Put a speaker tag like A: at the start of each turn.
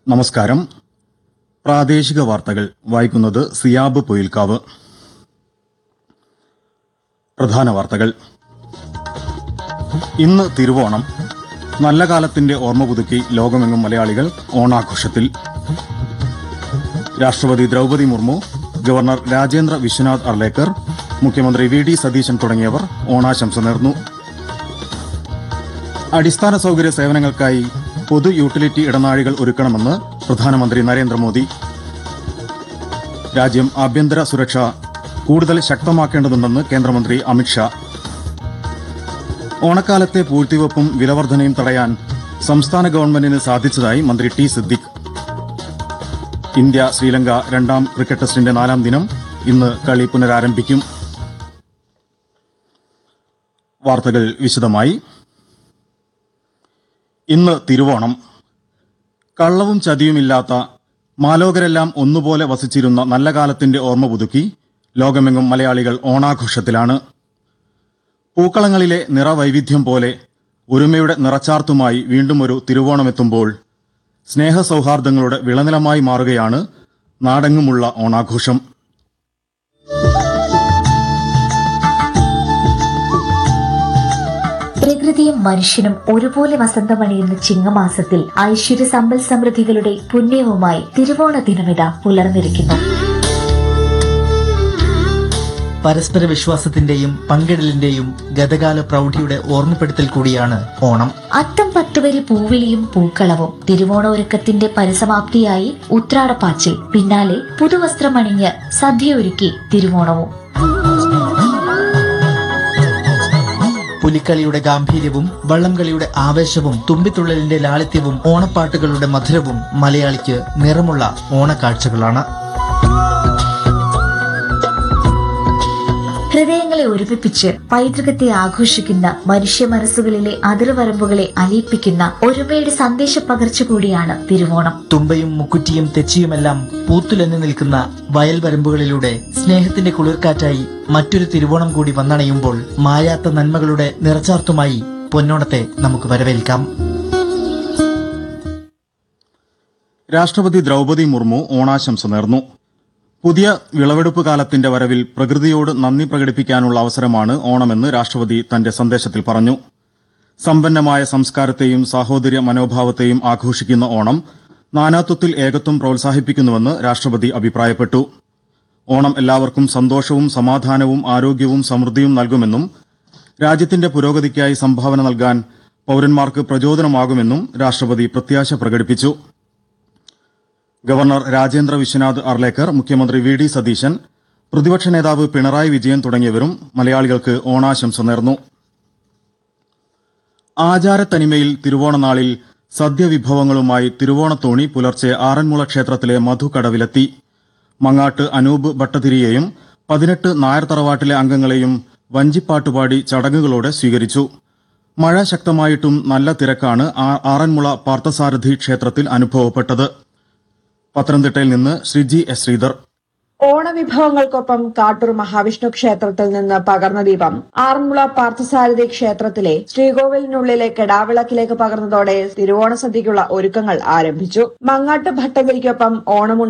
A: നമസ്കാരം പ്രാദേശിക വാർത്തകൾ വായിക്കുന്നത് സിയാബ് പൊയിൽക്കാവ് പ്രധാന വാർത്തകൾ ഇന്ന് തിരുവോണം നല്ല കാലത്തിന്റെ ഓർമ്മ പുതുക്കി ലോകമെങ്ങും മലയാളികൾ ഓണാഘോഷത്തിൽ രാഷ്ട്രപതി ദ്രൗപദി മുർമു ഗവർണർ രാജേന്ദ്ര വിശ്വനാഥ് അർലേക്കർ മുഖ്യമന്ത്രി വി ഡി സതീശൻ തുടങ്ങിയവർ ഓണാശംസ നേർന്നു അടിസ്ഥാന സൌകര്യ സേവനങ്ങൾക്കായി പൊതു യൂട്ടിലിറ്റി ഇടനാഴികൾ ഒരുക്കണമെന്ന് പ്രധാനമന്ത്രി നരേന്ദ്രമോദി രാജ്യം ആഭ്യന്തര സുരക്ഷ കൂടുതൽ ശക്തമാക്കേണ്ടതുണ്ടെന്ന് കേന്ദ്രമന്ത്രി അമിത്ഷാ ഓണക്കാലത്തെ പൂഴ്ത്തിവെപ്പും വിലവർധനയും തടയാൻ സംസ്ഥാന ഗവൺമെന്റിന് സാധിച്ചതായി മന്ത്രി ടി സിദ്ദിഖ് ഇന്ത്യ ശ്രീലങ്ക രണ്ടാം ക്രിക്കറ്റ് ടെസ്റ്റിന്റെ നാലാം ദിനം ഇന്ന് കളി പുനരാരംഭിക്കും വാർത്തകൾ വിശദമായി ഇന്ന് തിരുവോണം കള്ളവും ചതിയുമില്ലാത്ത മാലോകരെല്ലാം ഒന്നുപോലെ വസിച്ചിരുന്ന നല്ല കാലത്തിന്റെ ഓർമ്മ പുതുക്കി ലോകമെങ്ങും മലയാളികൾ ഓണാഘോഷത്തിലാണ് പൂക്കളങ്ങളിലെ നിറവൈവിധ്യം പോലെ ഒരുമയുടെ നിറച്ചാർത്തുമായി വീണ്ടും ഒരു തിരുവോണമെത്തുമ്പോൾ സ്നേഹസൌഹാർദ്ദങ്ങളുടെ വിളനിലമായി മാറുകയാണ് നാടെങ്ങുമുള്ള ഓണാഘോഷം
B: പ്രകൃതിയും മനുഷ്യനും ഒരുപോലെ വസന്തമണിയുന്ന ചിങ്ങമാസത്തിൽ ഐശ്വര്യ സമ്പൽ സമൃദ്ധികളുടെ പുണ്യവുമായി തിരുവോണ ദിനമിത പുലർന്നിരിക്കുന്നു
C: പരസ്പര വിശ്വാസത്തിന്റെയും പങ്കിടലിന്റെയും ഗതകാല പ്രൗഢിയുടെ ഓർമ്മപ്പെടുത്തൽ കൂടിയാണ് ഓണം
B: അത്തം പത്തുവരി പൂവിളിയും പൂക്കളവും തിരുവോണ ഒരുക്കത്തിന്റെ പരിസമാപ്തിയായി ഉത്രാടപ്പാച്ചിൽ പിന്നാലെ പുതുവസ്ത്രമണിഞ്ഞ് സദ്യ ഒരുക്കി തിരുവോണവും
C: പുലിക്കളിയുടെ ഗാംഭീര്യവും വള്ളംകളിയുടെ ആവേശവും തുമ്പിത്തുള്ളലിന്റെ ലാളിത്യവും ഓണപ്പാട്ടുകളുടെ മധുരവും മലയാളിക്ക് നിറമുള്ള ഓണക്കാഴ്ചകളാണ്
B: ഹൃദയങ്ങളെ ഒരുമിപ്പിച്ച് പൈതൃകത്തെ ആഘോഷിക്കുന്ന മനുഷ്യ മനസ്സുകളിലെ അതിർവരമ്പുകളെ അലിയിപ്പിക്കുന്ന ഒരുമയുടെ സന്ദേശ പകർച്ച കൂടിയാണ് തിരുവോണം
C: തുമ്പയും മുക്കുറ്റിയും തെച്ചിയുമെല്ലാം പൂത്തുലഞ്ഞു നിൽക്കുന്ന വയൽ വരമ്പുകളിലൂടെ സ്നേഹത്തിന്റെ കുളിർക്കാറ്റായി മറ്റൊരു തിരുവോണം കൂടി വന്നണയുമ്പോൾ മായാത്ത നന്മകളുടെ നിറച്ചാർത്തുമായി പൊന്നോണത്തെ നമുക്ക് വരവേൽക്കാം
A: രാഷ്ട്രപതി ദ്രൗപദി മുർമു ഓണാശംസ നേർന്നു പുതിയ വിളവെടുപ്പ് കാലത്തിന്റെ വരവിൽ പ്രകൃതിയോട് നന്ദി പ്രകടിപ്പിക്കാനുള്ള അവസരമാണ് ഓണമെന്ന് രാഷ്ട്രപതി തന്റെ സന്ദേശത്തിൽ പറഞ്ഞു സമ്പന്നമായ സംസ്കാരത്തെയും സാഹോദര്യ മനോഭാവത്തെയും ആഘോഷിക്കുന്ന ഓണം നാനാത്വത്തിൽ ഏകത്വം പ്രോത്സാഹിപ്പിക്കുന്നുവെന്ന് രാഷ്ട്രപതി അഭിപ്രായപ്പെട്ടു ഓണം എല്ലാവർക്കും സന്തോഷവും സമാധാനവും ആരോഗ്യവും സമൃദ്ധിയും നൽകുമെന്നും രാജ്യത്തിന്റെ പുരോഗതിക്കായി സംഭാവന നൽകാൻ പൌരന്മാർക്ക് പ്രചോദനമാകുമെന്നും രാഷ്ട്രപതി പ്രത്യാശ പ്രകടിപ്പിച്ചു ഗവർണർ രാജേന്ദ്ര വിശ്വനാഥ് അർലേക്കർ മുഖ്യമന്ത്രി വി ഡി സതീശൻ പ്രതിപക്ഷ നേതാവ് പിണറായി വിജയൻ തുടങ്ങിയവരും മലയാളികൾക്ക് ഓണാശംസ നേർന്നു ആചാരത്തനിമയിൽ തിരുവോണനാളിൽ സദ്യവിഭവങ്ങളുമായി തിരുവോണത്തോണി പുലർച്ചെ ആറന്മുള ക്ഷേത്രത്തിലെ മധുകടവിലെത്തി മങ്ങാട്ട് അനൂപ് ഭട്ടതിരിയെയും പതിനെട്ട് നായർ തറവാട്ടിലെ അംഗങ്ങളെയും വഞ്ചിപ്പാട്ടുപാടി ചടങ്ങുകളോടെ സ്വീകരിച്ചു മഴ ശക്തമായിട്ടും നല്ല തിരക്കാണ് ആ- ആറന്മുള പാർത്ഥസാരഥി ക്ഷേത്രത്തിൽ അനുഭവപ്പെട്ടത് പത്തനംതിട്ടയിൽ നിന്ന് ശ്രീജി എസ് ശ്രീധർ
D: ഓണവിഭവങ്ങൾക്കൊപ്പം കാട്ടൂർ മഹാവിഷ്ണു ക്ഷേത്രത്തിൽ നിന്ന് പകർന്ന ദീപം ആറന്മുള പാർത്ഥസാരഥി ക്ഷേത്രത്തിലെ ശ്രീകോവിലിനുള്ളിലെ കെടാവിളക്കിലേക്ക് പകർന്നതോടെ തിരുവോണ സദ്യയ്ക്കുള്ള ഒരുക്കങ്ങൾ ആരംഭിച്ചു മങ്ങാട്ട് ഭട്ടതിരിക്കൊപ്പം ഓണമുണ്ട